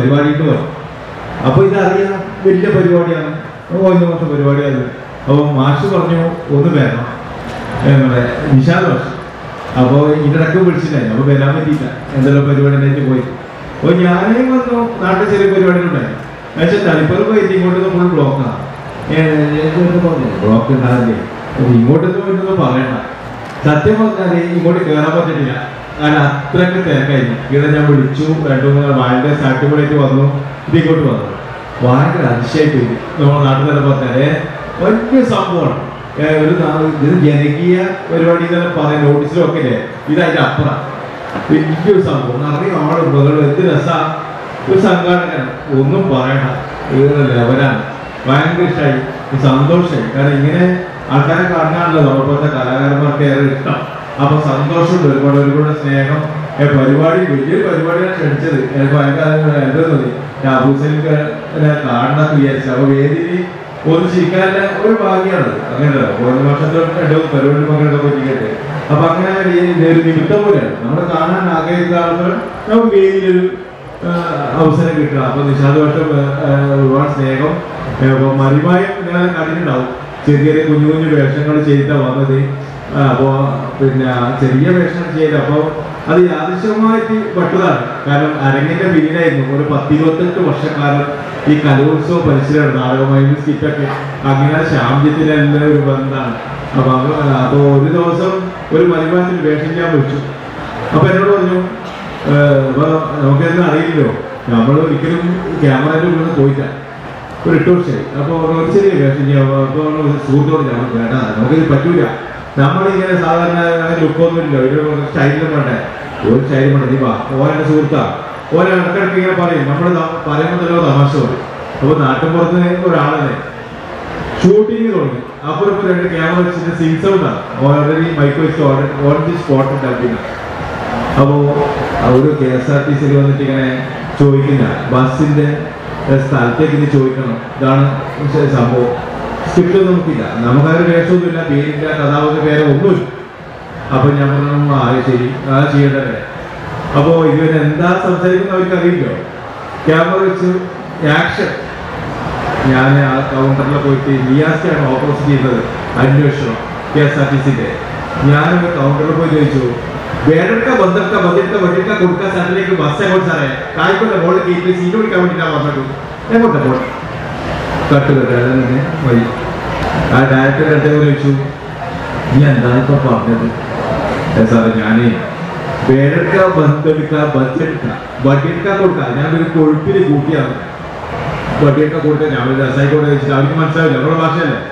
പരിപാടിക്ക് വരും അപ്പൊ ഇതറിയാം വലിയ പരിപാടിയാണ് ഒന്നര വർഷം പരിപാടിയാണ് അപ്പൊ മാഷ് പറഞ്ഞു ഒന്ന് വരണം ഏ, നമ്മുടെ നിഷാദ് മാഷ് അപ്പൊ ഇതിടക്ക് വിളിച്ചിട്ടുണ്ടായിരുന്നു അപ്പൊ വരാൻ പറ്റിയില്ല എന്തെല്ലാം പരിപാടി ഉണ്ടായിട്ട് പോയി അപ്പൊ ഞാനേ വന്നു നാട്ടിൽ ചെറിയ പരിപാടികളുണ്ടായി പക്ഷെ തളിപ്പറ പോയിട്ട് ഇങ്ങോട്ട് ഫുൾ ബ്ലോക്കാണ് ബ്ലോക്ക് ഉണ്ടാകില്ലേ ഇങ്ങോട്ടൊന്നും വരുന്നത് പറയണ്ട സത്യം പറഞ്ഞാല് ഇങ്ങോട്ട് കയറാൻ പറ്റിട്ടില്ല കാരണം അത്രയ്ക്ക് തിരക്കായിരുന്നു ഇവിടെ ഞാൻ വിളിച്ചു രണ്ടു മൂന്ന് വാഴന്റെ സാറ്റുമ്പോഴേക്ക് വന്നു ഇത് ഇങ്ങോട്ട് വന്നു ഭയങ്കര അതിശയായിട്ട് പോയി നമ്മുടെ നാട്ടിൽ തന്നെ പറഞ്ഞാലേ വലിയ സംഭവമാണ് ഏ, ഒരു നാ- ഇത് ജനകീയ പരിപാടി തന്നെ പറയാം നോട്ടീസിലൊക്കെ ഇല്ലേ ഇത് അതിന്റെ അപ്പുറം വലിയൊരു സംഭവം നിറയെ ആള് ബഹളം എന്ത് രസാ ഒരു സംഘാടകൻ ഒന്നും പറയണ്ട ഏറെ ലെവലാണ് ഭയങ്കര ഇഷ്ടമായി സന്തോഷമായി കാരണം ഇങ്ങനെ ആൾക്കാരെ കാണാനല്ലോ നമ്മളെ കലാകാരന്മാർക്ക് ഏറെ ഇഷ്ടം അപ്പൊ സന്തോഷമുണ്ട് ഒരുപാട് ഒരുപാട് സ്നേഹം ഏ, പരിപാടി വലിയൊരു പരിപാടിയാണ് ക്ഷണിച്ചത് എനിക്ക് ഭയങ്കര എന്താ തോന്നി ഞാൻ അബൂസലിക്ക് കാണണമെന്ന് വിചാരിച്ചു അപ്പൊ വേദിയിൽ ഒന്ന് ചിരിക്കാനുള്ള ഒരു ഭാഗ്യമാണ് അങ്ങനെ ഒരു വർഷത്തോട്ട് രണ്ടു പരിപാടി പങ്കെടുക്കാൻ പറ്റിയിട്ട് അപ്പൊ അങ്ങനെ ഈ ഒരു നിമിത്തം പോലെയാണ് നമ്മൾ കാണാൻ ആഗ്രഹിക്കുന്ന ആളുകൾ നമുക്ക് വേദിയിലൊരു ആ, അവസരം കിട്ടുക അപ്പൊ നിഷാദോഷം ഒരുപാട് സ്നേഹം ഏ, അപ്പൊ മറിമായും ഞാൻ കണ്ടിട്ടുണ്ടാവും ചെറിയ ചെറിയ കുഞ്ഞു കുഞ്ഞു വേഷങ്ങൾ ചെയ്ത വന്നത് ആ, അപ്പൊ പിന്നെ ചെറിയ വേഷം ചെയ്ത് അപ്പൊ അത് യാദൃശ്യമായിട്ട് പെട്ടതാണ് കാരണം അരങ്ങിന്റെ പിന്നിലായിരുന്നു ഒരു പത്തിരുപത്തെട്ട് വർഷക്കാലം ഈ കലോത്സവ പരിസരമാണ് നാടകമായും സ്കിറ്റൊക്കെ അങ്ങനെ ശ്യാംജിത്തിനെല്ലാം ഒരു ബന്ധമാണ് അപ്പൊ അത് അപ്പൊ ഒരു ദിവസം ഒരു മരുമാനത്തിന് വേഷം ഞാൻ വെച്ചു അപ്പൊ എന്നോട് പറഞ്ഞു "ഏഹ്, അപ്പൊ നമുക്കെല്ലാം അറിയില്ലല്ലോ നമ്മൾ ഒരിക്കലും ക്യാമറയുടെ ഉള്ളിൽ പോയില്ല ഒരു എട്ട് വർഷമായി അപ്പൊ ഒരു ചെറിയ വേഷം ചെയ്യാം അപ്പൊ സുഹൃത്തോട് ഞാൻ പറഞ്ഞു, വേണ്ട നമുക്കിത് പറ്റൂല നമ്മളിങ്ങനെ സാധാരണ ലുക്കൊന്നും ഇല്ല ഒരു സ്റ്റൈലും വേണ്ടേ ഒരു സ്റ്റൈലും വേണ്ട നീ വാ ഓരോ സുഹൃത്താ ഓരോ ഇടക്കിടക്ക് ഇങ്ങനെ പറയും നമ്മൾ പറയുമ്പോൾ തന്നെ തമാശ പറയും അപ്പൊ നാട്ടിൻപുറത്ത് ഒരാളല്ലേ ഷൂട്ടിങ് തുടങ്ങി അപ്പുറം ഇപ്പൊ രണ്ട് ക്യാമറ വെച്ചിട്ട് സിംഗ് സൗണ്ടാണ് ഓൾറെഡി മൈക്ക് വെച്ച് ഓൺ ദി സ്പോട്ട് ഉണ്ടാക്കിയത് അപ്പോ ഒരു കെ എസ് ആർ ടി സിയിൽ വന്നിട്ട് ഇങ്ങനെ ചോദിക്കുന്ന ബസ്സിന്റെ സ്ഥലത്തേക്ക് ഇനി ചോദിക്കണം ഇതാണ് സംഭവം സ്ക്രിപ്റ്റ് നമുക്കില്ല നമുക്കൊരു വേഷമൊന്നുമില്ല പേരില്ല കഥാപാത്ര പേരോ ഒന്നുമില്ല അപ്പൊ ഞാൻ പറഞ്ഞു ആ ശരി ആ ചെയ്യണ്ടല്ലേ അപ്പോ ഇവർ എന്താ സംസാരിക്കുന്ന അവർക്ക് അറിയില്ലോ ക്യാമറ വെച്ച് ആക്ഷൻ ഞാൻ ആ കൗണ്ടറിൽ പോയിട്ട് നിയാസിയാണ് ഓപ്പോസിറ്റ് ചെയ്തത് അന്വേഷണം കെ എസ് ആർ ടി സിന്റെ ഞാനൊരു കൗണ്ടറിൽ പോയി ചോദിച്ചു വേറെടുക്ക ബന്ധക്ക ബന്ധെടുക്ക വണ്ടിക്ക കൊടുക്ക സ്ഥലത്തിലേക്ക് ബസ് എങ്ങോട്ട് സാറേ കായ്ക്കൊണ്ട മോളിൽ കയറ്റി സീറ്റ് പിടിക്കാൻ വേണ്ടിയിട്ടാണ് പറഞ്ഞത് എങ്ങോട്ടാ പോട്ടെ കട്ട് കട്ട് അതന്നെ വഴി ആ ഡയറക്ടർ അടുത്ത് ചോദിച്ചു നീ എന്താണ് ഇപ്പൊ പറഞ്ഞത് "ഏ സാറേ ഞാനേ വേറെടുക്ക ബന്ധെടുക്ക ബഡ്ജെടുക്ക ബഡ്ജെടുക്കാൻ കൊടുക്ക ഞാനൊരു കൊഴുപ്പിന് കൂട്ടിയാണ് വട്ടിയൊക്കെ കൊടുക്കാൻ ഞാൻ ഒരു രസമായിക്കോട്ടെ ചോദിച്ചിട്ട് അവർക്ക് മനസ്സിലാവില്ല നമ്മുടെ ഭാഷയല്ലേ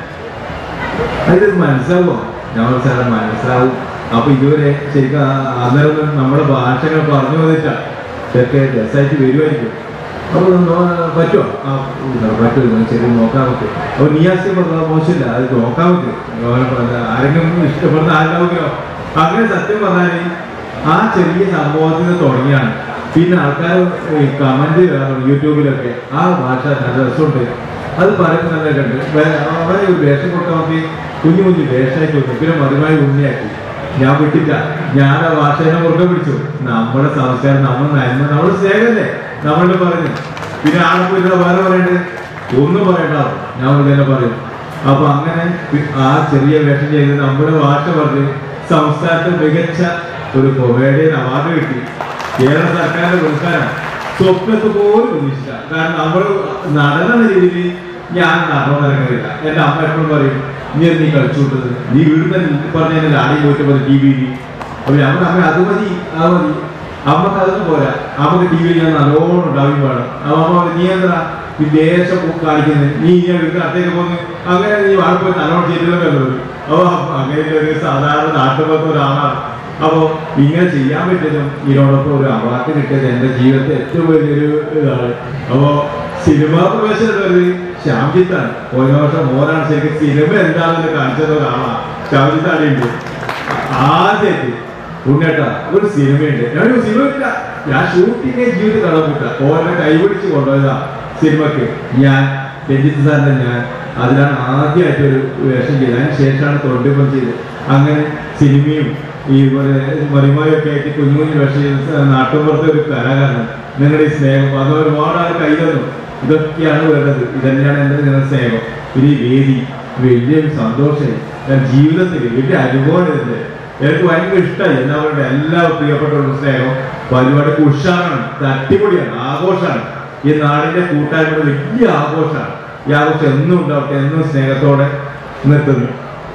അത് മനസ്സിലാവോ ഞാൻ സാറെ മനസ്സിലാവും അപ്പൊ ഇതുവരെ ശരിക്കും ആ- അന്നേരം ഒന്നും നമ്മുടെ ഭാഷകൾ പറഞ്ഞു വന്നിട്ടാ ഇതൊക്കെ രസമായിട്ട് വരുമായിരിക്കും അപ്പൊ നോ- പറ്റുമോ ആ പറ്റുമോ ശരി നോക്കാൻ പറ്റും അപ്പൊ നിയാസിയെ പറഞ്ഞാൽ മോശമില്ല അത് നോക്കാൻ പറ്റും ആരെങ്കിലും ഇഷ്ടപ്പെടുന്ന ആരുണ്ടാവുമല്ലോ അങ്ങനെ സത്യം പറഞ്ഞാല് ആ ചെറിയ സംഭവത്തിൽ നിന്ന് തുടങ്ങിയാണ് പിന്നെ ആൾക്കാർ കമന്റ് യൂട്യൂബിലൊക്കെ ആ ഭാഷ നല്ല രസമുണ്ട് അത് പറയുമ്പോൾ നല്ല കണ്ട് വേ- അവരെ ഒരു വേഷം കൊടുക്കാൻ നോക്കി കുഞ്ഞു കുഞ്ഞു വേഷമായിട്ട് വന്നു പിന്നെ മറുപടി ഉണ്ണിയാക്കി ഞാൻ വിട്ടില്ല ഞാൻ ആ ഭാഷേനെ മുറുകെ പിടിച്ചു നമ്മുടെ സംസ്കാരം നമ്മൾ നന്മ നമ്മുടെ സ്നേഹമല്ലേ നമ്മളുടെ പറഞ്ഞു പിന്നെ ആളെ പോയിട്ട് വേറെ പറയണ്ടേ ഒന്നും പറയണ്ട ഞാൻ തന്നെ പറയും അപ്പൊ അങ്ങനെ പി- ആ ചെറിയ വേഷം ചെയ്ത് നമ്മുടെ ഭാഷ പറഞ്ഞ് സംസ്ഥാനത്ത് മികച്ച ഒരു കൊമേഡിയൻ അവാർഡ് കിട്ടി കേരള സർക്കാരിന്റെ പുരസ്കാരം സ്വപ്നത്ത് പോലും പ്രതീക്ഷിച്ച കാരണം നമ്മൾ നടന്ന രീതിയിൽ ഞാൻ നടന്നിറങ്ങില്ല എന്റെ അമ്മ എപ്പോഴും പറയും നീ നീ കളിച്ചുകൊണ്ടത് നീ വീടിന്റെ പറഞ്ഞ ആടി പോയിട്ട് പോലെ ടി വി അപ്പൊ ഞങ്ങൾ അമ്മ അത് മതി അത് മതി അമ്മക്ക് അതൊന്നും പോരാ അമ്മക്ക് ടി വി ഞാൻ നല്ലോണം ഉണ്ടാവുകയും വേണം അപ്പൊ അമ്മ പറയും, നീ എന്താ ഈ ദേശം കാണിക്കുന്നത് നീ ഇങ്ങനെ വീടിന്റെ അടുത്തേക്ക് പോകുന്നു അങ്ങനെ നീ വാഴ പോയി നല്ലോണം ചെയ്തില്ലല്ലോ അപ്പൊ അങ്ങനെ ഒരു സാധാരണ നാട്ടുപുറത്ത് ഒരാളാണ് അപ്പോ ഇങ്ങനെ ചെയ്യാൻ പറ്റുന്നതും ഇതിനോടൊപ്പം ഒരു അവാർഡ് കിട്ടിയത് എന്റെ ജീവിതത്തിൽ ഏറ്റവും വലിയൊരു ഇതാണ് അപ്പോ സിനിമാ പ്രവേശനം ശ്യാംജിത്താണ് ഓരോ വർഷം മോനാണ് ശരിക്കും സിനിമ എന്താണെന്ന് കാണിച്ചത് ഒരാളാണ് ശ്യാംജിത്താണ് ഉണ്ട് ആദ്യമായിട്ട് ഉണ്ണേട്ട ഒരു സിനിമയുണ്ട് ഞാൻ ഒരു സിനിമ ഇല്ല ഞാൻ ഷൂട്ടിംഗ് ജീവിതത്തിൽ കടന്നില്ല ഓരോ കൈപിടിച്ച് കൊണ്ടുപോയതാ സിനിമക്ക് ഞാൻ രഞ്ജിത്ത് സാറിന്റെ ഞാൻ അതിലാണ് ആദ്യമായിട്ട് ഒരു വേഷം ചെയ്തത് അതിന് ശേഷമാണ് തൊണ്ടിപ്പം ചെയ്തത് അങ്ങനെ സിനിമയും ഈ പോലെ മറിമായൊക്കെ ആയിട്ട് കുഞ്ഞു കുഞ്ഞു പക്ഷേ നാട്ടുപുറത്തെ ഒരു കലാകാരൻ നിങ്ങളുടെ ഈ സ്നേഹം അത് ഒരുപാട് ആൾ കൈതന്നു ഇതൊക്കെയാണ് വേണ്ടത് ഇതന്നെയാണ് എൻ്റെ നിങ്ങളുടെ സ്നേഹം പിന്നെ ഈ വേദി വലിയൊരു സന്തോഷമായി ഞാൻ ജീവിതത്തിൽ വലിയ അനുഭവം ഉണ്ട് എനിക്ക് ഭയങ്കര ഇഷ്ടമായി എല്ലാവരുടെ എല്ലാ പ്രിയപ്പെട്ടവരുടെ സ്നേഹം പരിപാടിക്ക് ഉഷാറാണ് ഇത് അടിപൊളിയാണ് ആഘോഷമാണ് ഈ നാടിന്റെ കൂട്ടായ്മയുടെ വലിയ ആഘോഷമാണ് ഈ ആഘോഷം എന്നും ഉണ്ടാവട്ടെ എന്നും സ്നേഹത്തോടെ നിർത്തുന്നു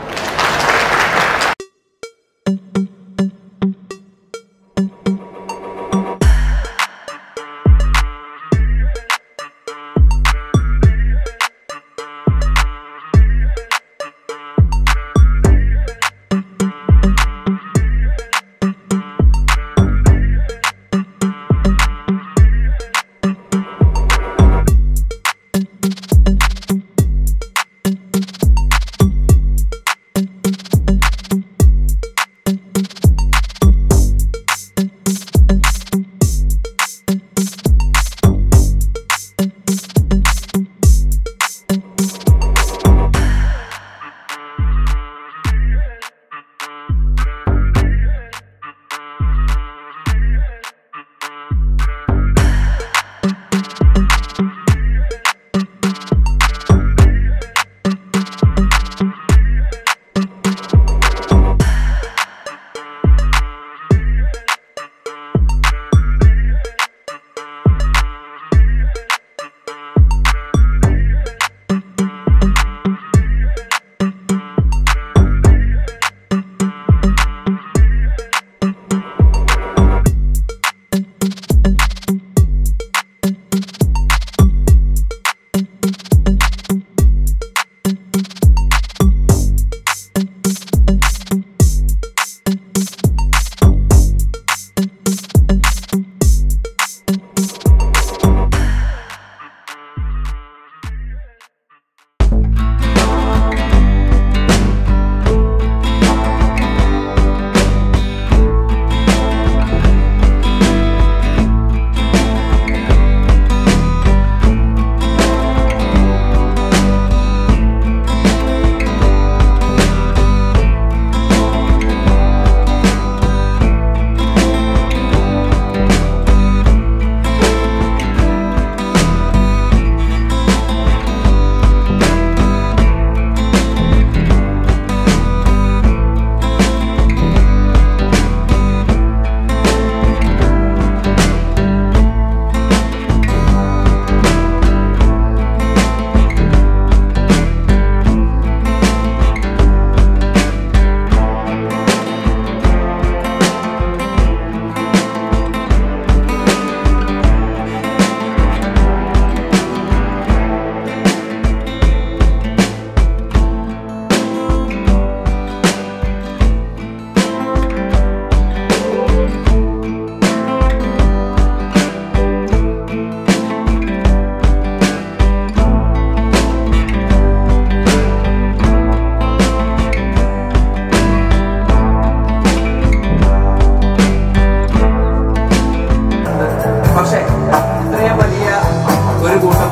പക്ഷേ ഇത്രയും വലിയ ഒരു കൂട്ടം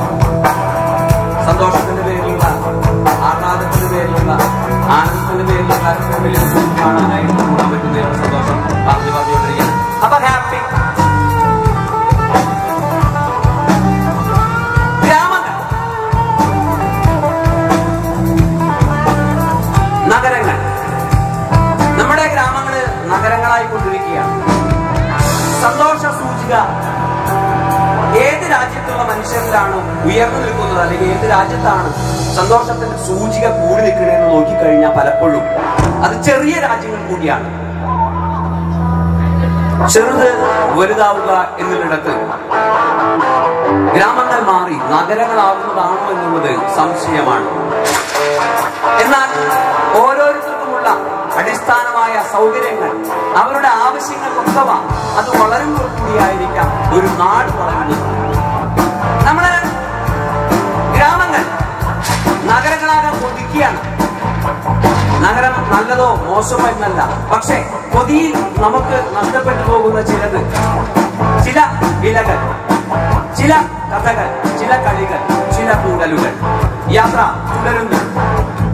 സന്തോഷത്തിന്റെ പേരിലുള്ള ആഹ്ലാദത്തിന്റെ പേരിലുള്ള ആനന്ദത്തിന്റെ പേരിലുള്ള വലിയ കൂട്ടം കാണാനായിട്ട് കൂടാൻ പറ്റുന്നതിനുള്ള സന്തോഷം പറഞ്ഞു പറഞ്ഞുകൊണ്ടിരിക്കുകയാണ് അപ്പൊ ഹാപ്പി ഗ്രാമങ്ങൾ നഗരങ്ങൾ നമ്മുടെ ഗ്രാമങ്ങള് നഗരങ്ങളായി കൊണ്ടിരിക്കുകയാണ് സന്തോഷ സൂചിക ഏത് രാജ്യത്തുള്ള മനുഷ്യരിലാണ് ഉയർന്നു നിൽക്കുന്നത് അല്ലെങ്കിൽ ഏത് രാജ്യത്താണ് സന്തോഷത്തിന്റെ സൂചിക കൂടി നിൽക്കണമെന്ന് നോക്കിക്കഴിഞ്ഞാൽ പലപ്പോഴും അത് ചെറിയ രാജ്യങ്ങൾ കൂടിയാണ് ചെറുത് വലുതാവുക എന്നുള്ളിടത്ത് ഗ്രാമങ്ങൾ മാറി നഗരങ്ങളാവുന്നതാണോ എന്നുള്ളത് സംശയമാണ് എന്നാൽ ഓരോരുത്തർക്കുമുള്ള അടിസ്ഥാനമായ സൗകര്യങ്ങൾ അവരുടെ ആവശ്യങ്ങൾക്കൊക്കവ അത് വളരുമ്പോൾ കൂടിയായിരിക്കാം ഒരു നാട് വളരുന്നത് നമ്മള് ഗ്രാമങ്ങൾ നഗരങ്ങളാകാൻ കൊതിക്കുകയാണ് നഗരം നല്ലതോ മോശമോ എന്നല്ല പക്ഷേ കൊതിയിൽ നമുക്ക് നഷ്ടപ്പെട്ടു പോകുന്ന ചിലത് ചില വിലകൾ ചില കഥകൾ ചില കളികൾ ചില കൂടലുകൾ യാത്ര തുടരുന്നു